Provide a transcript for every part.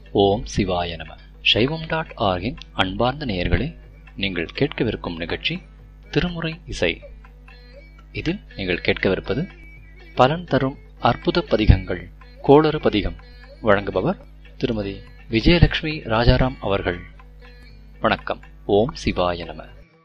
ஓம் சிவாய நம சைவம் டாட் ஆர்கின் அன்பார்ந்த நேயர்களே நீங்கள் கேட்கவிருக்கும் நிகழ்ச்சி திருமுறை இசை இதில் நீங்கள் கேட்கவிருப்பது பலன் தரும் அற்புத பதிகங்கள் கோளறு பதிகம் வழங்குபவர் திருமதி விஜயலட்சுமி ராஜாராம் அவர்கள் வணக்கம் ஓம் சிவாய நம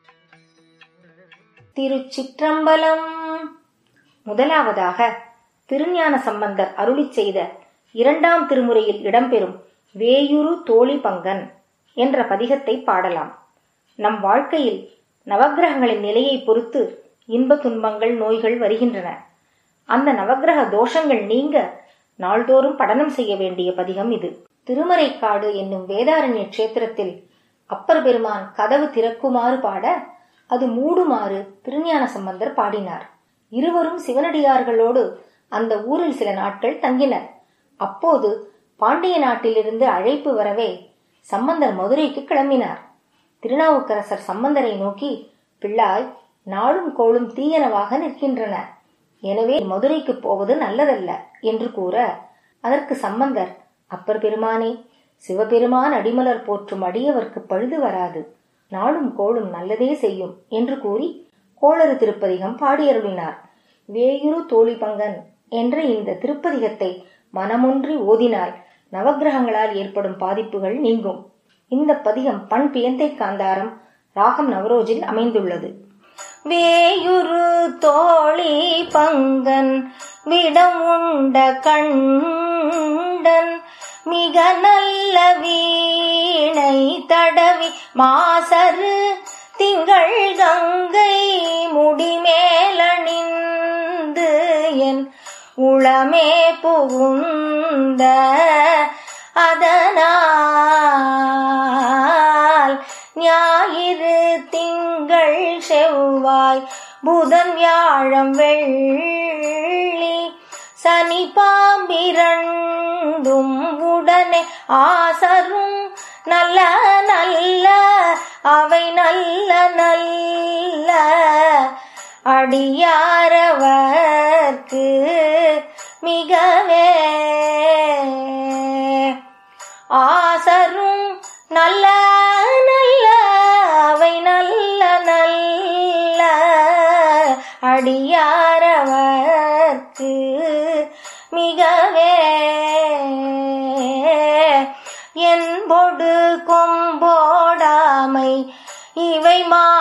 திருச்சிற்றம்பலம் முதலாவதாக திருஞான சம்பந்தர் அருளிச் செய்த இரண்டாம் திருமுறையில் இடம்பெறும் வேயுரு தோழி பங்கன் என்ற பதிகத்தை பாடலாம் நம் வாழ்க்கையில் நவக்கிரகங்களின் நிலையை பொறுத்து இன்ப துன்பங்கள் நோய்கள் வருகின்றன அந்த நவக்கிரக தோஷங்கள் நீங்க நாள்தோறும் படனம் செய்ய வேண்டிய பதிகம் இது திருமறைக்காடு என்னும் வேதாரண்ய கஷேத்திரத்தில் அப்பர் பெருமான் கதவு திறக்குமாறு பாட அது மூடுமாறு திருஞான சம்பந்தர் பாடினார் இருவரும் சிவனடியார்களோடு அந்த ஊரில் சில நாட்கள் தங்கினர் அப்போது பாண்டிய நாட்டிலிருந்து அழைப்பு வரவே சம்பந்தர் மதுரைக்கு கிளம்பினார் திருநாவுக்கரசர் சம்பந்தரை நோக்கி பிள்ளாய் நாளும் கோளும் தீயனவாக நிற்கின்றன எனவே மதுரைக்கு போவது நல்லதல்ல என்று கூற அதற்கு சம்பந்தர் அப்பர் பெருமானே சிவபெருமான் அடிமலர் போற்றும் அடியவர்க்கு பழுது வராது நாளும் கோளும் நல்லதே செய்யும் என்று கூறி கோளறு திருப்பதிகம் பாடியருளினார் வேயுரு தோழி பங்கன் என்ற இந்த திருப்பதிகத்தை மனமொன்றி ஓதினால் நவக்கிரகங்களால் ஏற்படும் பாதிப்புகள் நீங்கும் இந்த பதிகம் பண் பியந்தை காந்தாரம் ராகம் நவரோஜில் அமைந்துள்ளது வேயுரு தோழி பங்கன் விடம் உண்ட கண்டன் மிக நல்ல வீணை தடவி மாசரு திங்கள் கங்கை முடிமேலணிந்து என் உளமே புகுந்த அதனால் ஞாயிறு திங்கள் செவ்வாய் புதன் வியாழம் வெள்ளி சனி பாம்பிரண்டும் உடனே ஆசரும் நல்ல நல்ல அவை நல்ல நல்ல அடியாரவர்க்கு மிகவே ஆசரும் நல்ல நல்ல அவை நல்ல நல்ல அடியாரவர்க்கு மிகவே என்பொடு கொம்போடாமை இவை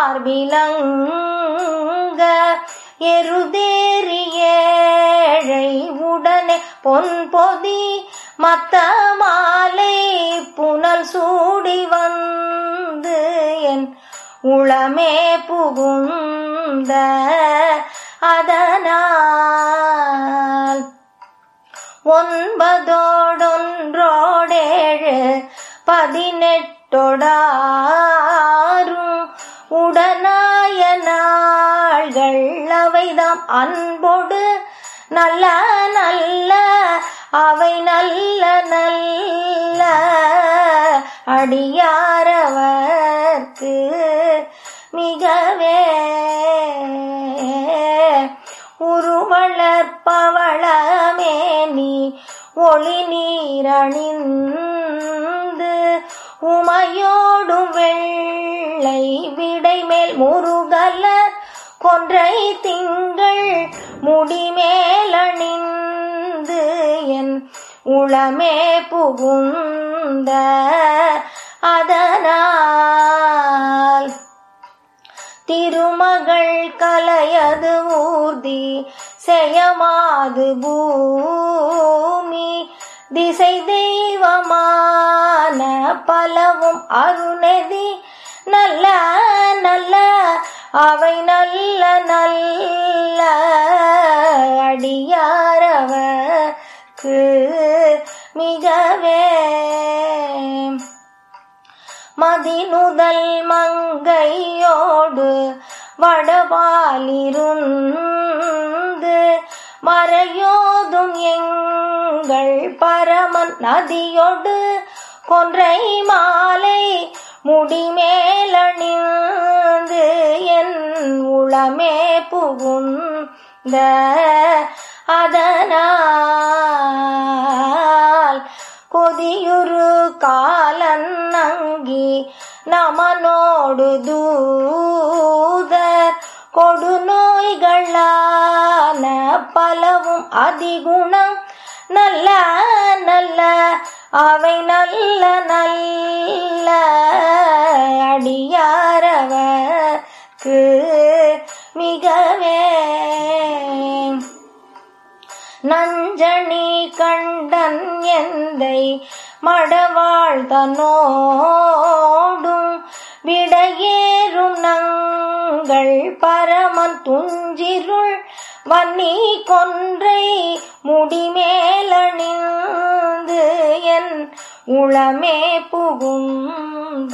மார்பிலங்க எருதேறி ஏழை உடனே பொன் பொதி மத்த மாலை புனல் சூடி வந்து என் உளமே புகுந்த அதனால் ஒன்பதோடொன்றோடேழு பதினெட்டொடாரும் உடனாய நாள்கள் அவைதாம் அன்பொடு நல்ல நல்ல அவை நல்ல நல்ல அடியாரவர்க்கு மிகவே உருவளற்பவளமேனி ஒளி நீரணிந்து உமையோடும் வெள்ளை விடைமேல் முருகல கொன்றை திங்கள் முடிமேலணிந்து என் உளமே புகுந்த அதனால் திருமகள் கலையது ஊர்தி செயமாது பூமி திசை தெய்வமான பலவும் அருணதி நல்ல நல்ல அவை நல்ல நல்ல அடியாரவர்க்கு மிகவே மதிநுதல் மங்கையோடு வடபாலிருந்து மறையோதும் எங்கள் பரமன் நதியோடு கொன்றை மாலை முடிமேலணிந்து என் உளமே புகுந்த அதனால் கொதியுரு காலன் அங்கி நமனோடு தூதர் கொடுநோய்களான பலவும் அதிகுணம் நல்ல நல்ல அவை நல்ல நல்ல அடியாரவர்க்கு மிகவே நஞ்சணி கண்டன் எந்தை மடவாழ் தன்னோடும் விடையேறும் நங்கள் பரமன் துஞ்சிருள் வன்னி கொன்றை முடிமேலணிந்து என் உளமே புகுந்த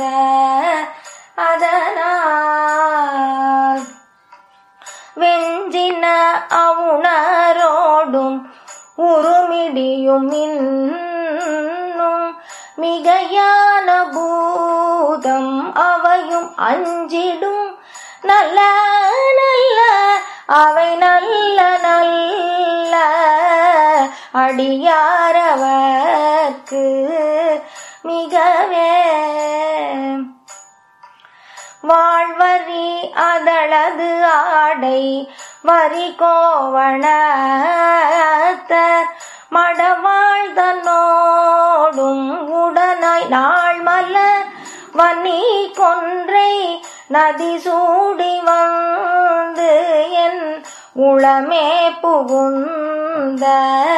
அதனால் வெஞ்சின அவுணரோடும் உருமிடியும் இன்னும் மிகையான பூதம் அவையும் அஞ்சிடும் நல்ல நல்ல அவை நல்ல நல்ல அடியாரவர்க்கு மிகவே வாழ்வரி அதளது ஆடை வரி கோவணத்த மடவாழ்தனோடும் உடனாய் நாள் மலர் வன்னி கொன்றை நதி சூடி வந்து என் உளமே புகுந்த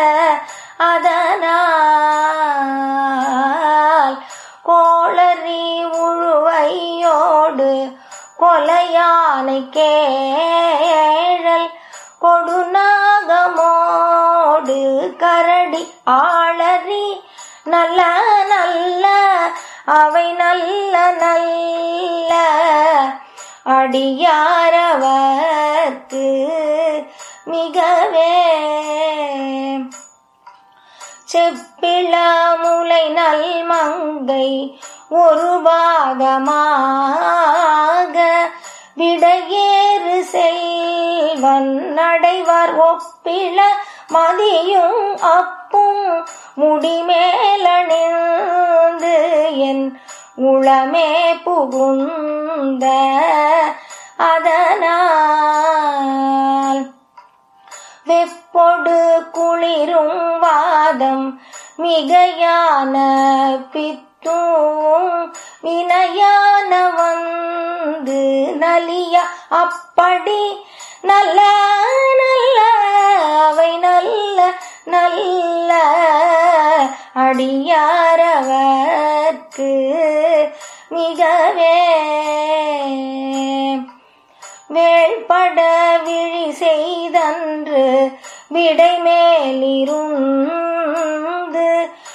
அதனால் கோளரி உழுவையோடு கொலையானை கேழல் கொடுநாகமோடு கரடி ஆளரி நல்ல நல்ல அவை நல்ல நல்ல அடியாரவர்க்கு மிகவே செப்பிள முலை நல் மங்கை ஒரு பாகமாக விடையேறு செல்வன் நடைவார் ஒப்பிள மதியும் அப்பும் முடிமேலணிந்து என் உளமே புகுந்த அதனால் வெப்பொடு குளிரும் வாதம் மிகையான பித்தும் வினையான வந்து நலிய அப்படி நல்ல நல்ல அவை நல்ல நல்ல அடியாரவர்க்கு மிகவே வேள்பட விழி செய்தன்று விடைமேலிருந்து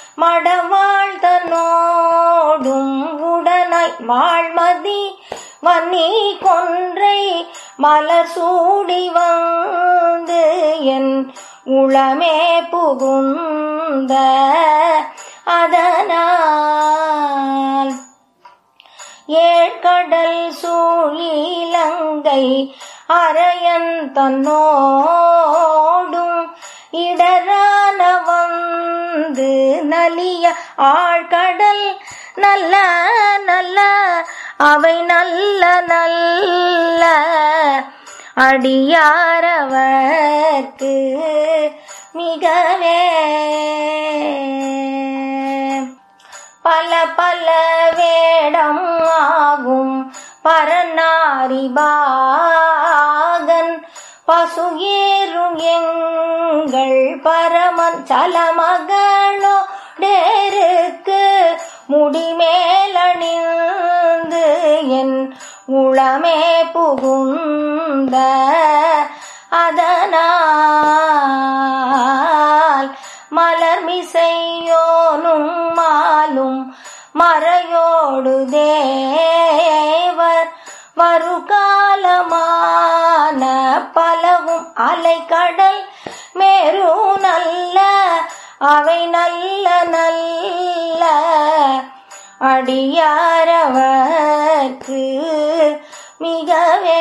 மடவாழ்தனோடும் உடனாய் வாழ்மதி வன்னி கொன்றை மலர் சூடி வந்து என் உளமே புகுந்த அதனால் ஏழ்கடல் சூழிலங்கை அரையன் தன்னோடும் இடரான வந்து நலிய ஆழ்கடல் நல்ல நல்ல அவை நல்ல நல்ல அடியாரவர்க்கு மிகவே பல பல வேடம் ஆகும் பரநாரிபாகன் பசு ஏறும் எங்கள் பரமன் சலமகளோ டேருக்கு முடிமேலணிந்து என் உளமே புகுந்த அதனால் மலர் மிசையோனும் மாலும் மறையோடு தேவர் வருகாலமான பலவும் அலைக்கடல் மேரு நல்ல அவை நல்ல நல்ல அடியாரவர்க்கு மிகவே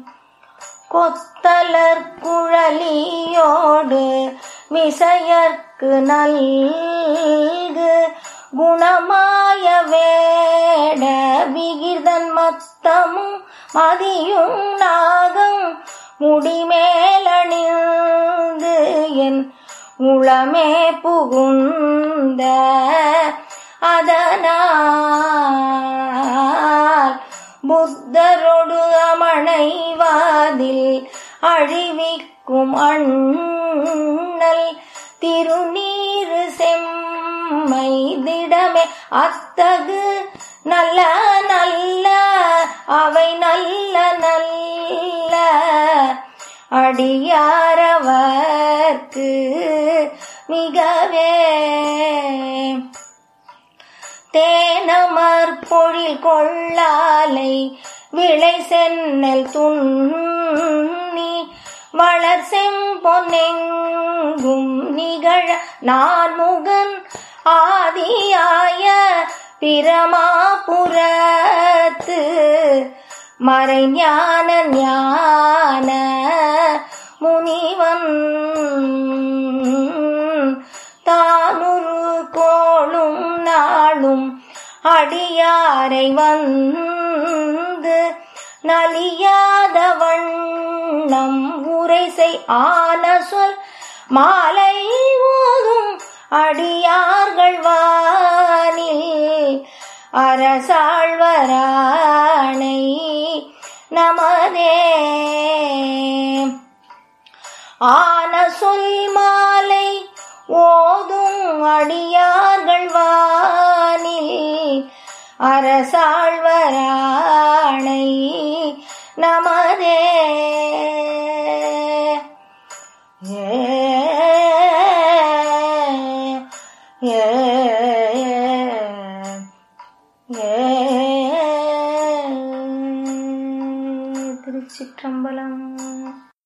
கொத்தலர் குழலியோடு மிசையற் நமக்கு நல்கு குணமாய வேட விகிர்தன் மத்தமும் மதியும் நாகம் முடிமேலணிந்து என் உளமே புகுந்த அதனால் புத்தரொடு அமணைவாதில் அழிவிக்கும் அண்ணல் திருநீரு செம்மை திடமே அத்தகு நல்ல நல்ல அவை நல்ல நல்ல அடியாரவர்க்கு மிகவே தேனமர் பொழில் கொள்ளாலை விளை சென்னல் துண்ணி வளர் செம்பொன்னெங்கும் நிகழ நான்முகன் ஆதியாய பிரமாபுரத்து மறைஞான ஞான முனிவன் தானுரு கோளும் நாளும் அடியாரை வந்து நலியாத வண்ணம் உரைசை ஆன சொல் மாலை ஓதும் அடியார்கள் வானில் அரசாழ்வராணை நமதே ஆன சொல் மாலை ஓதும் அடியார்கள் வானில் அரசாழ்வராணை நமதே ஏ ஏ ஏ திருச்சிற்றம்பலம்